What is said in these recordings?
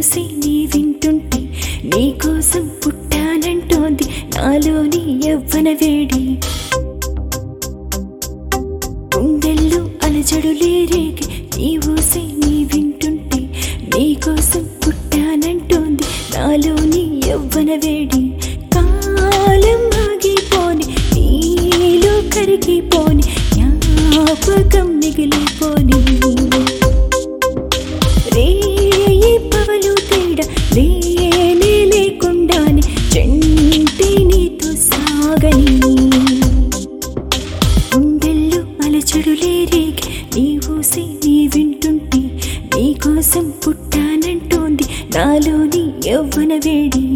ఊసి నీ వింటుంటే నీకోసం పుట్టానంటోంది నాలోని యవ్వన వేడి గుండెల్లో అలజడులే రేగి నీ ఊసి నీ వింటుంటే నీకోసం పుట్టానంటోంది నాలోని యవ్వన వేడి కాలం ఆగిపోని నీలో కరిగిపోని జ్ఞాపకం మిగిలిపోని రేయి పవలు తేడా లేనే లేకుండానే చెంటి నీతో సాగని గుండెల్లో అలచడులే రేగి నీ ఊసి నీ వింటుంటే నీకోసం పుట్టానంటోంది నాలోని యవ్వన వేడి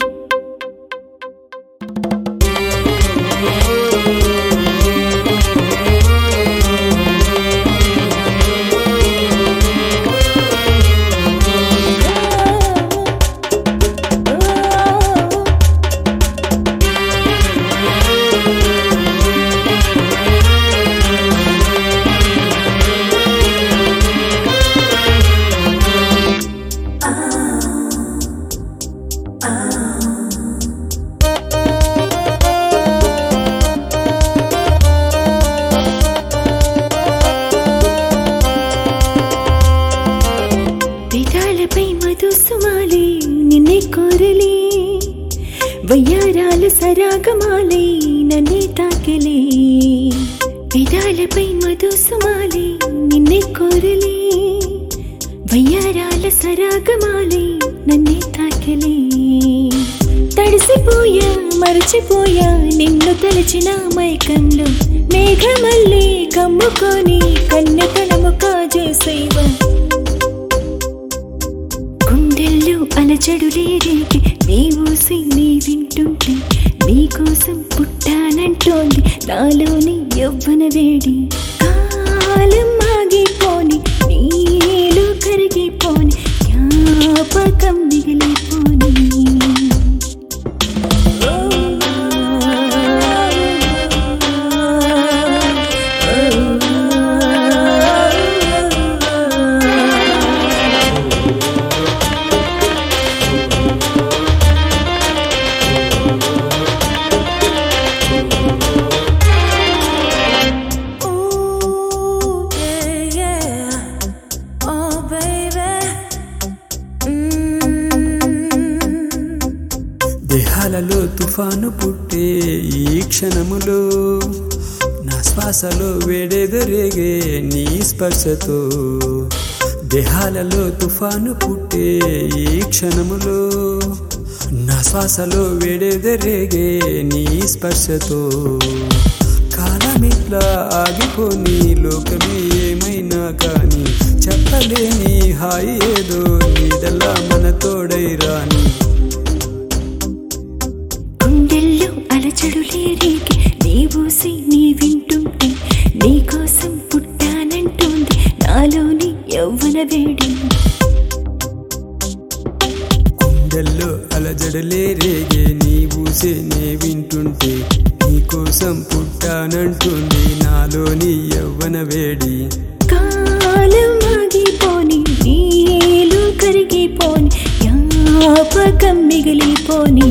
పెదాలపై మధుసుమాలి నిన్నే కోరలే వయ్యారాలు సరాగమాలి నన్నే తాకిలే పెదాలపై మధుసుమాలి నిన్నే కోరలే వయ్యారాల సరాగమాలి నన్నే తాకిలే తడిసిపోయా మరచిపోయా నిన్ను తలచిన మైకంలో మేఘమల్లి కమ్ముకొని కన్నె కళము కాజేసేవా గుండెల్లో అలజడులే రేగి నీ ఊసి నీ వింటుంటే నీకోసం పుట్టానంటోంది నాలోని యవ్వన వేడి కాలం ఆగిపోని నీలో కరిగిపోని జ్ఞాపకం మిగిలిపోని Ooh, yeah, yeah. Oh, baby. దేహాలలో తుఫాను పుట్టే ఈ క్షణములో నా శ్వాసలో వేడెదరేగే నీ స్పర్శతో దేహాలలో తుఫాను పుట్టే ఈ క్షణములో నా శ్వాసలో వేడెదరేగే నీ స్పర్శతో కాలమిట్లా ఆగిపోని లోకమే ఏమైనా కానీ చెప్పలేని హాయి ఏదో నీడలా మన తోడై రాని గుండెల్లో అలచడులే రేగి నీ ఊసి నీ వింటుంటే నీకోసం పుట్టానంటోంది నాలోని యవ్వన వేడి గుండెల్లో అలజడలే రేగే నీ ఊసే నే వింటుంటే నీకోసం పుట్టానంటుంది నాలోని యవ్వన వేడి కాలం ఆగిపోని నీలో కరిగిపోని జ్ఞాపకం మిగిలిపోని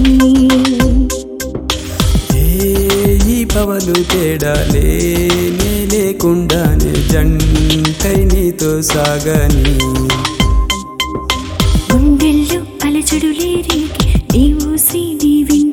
ఏ ఈ పవలు తేడాలే నే లేకుండానే జంటై నీతో సాగని గుండెల్లో అలచడులే రేగి నీ ఊసి నీ వింటుంటే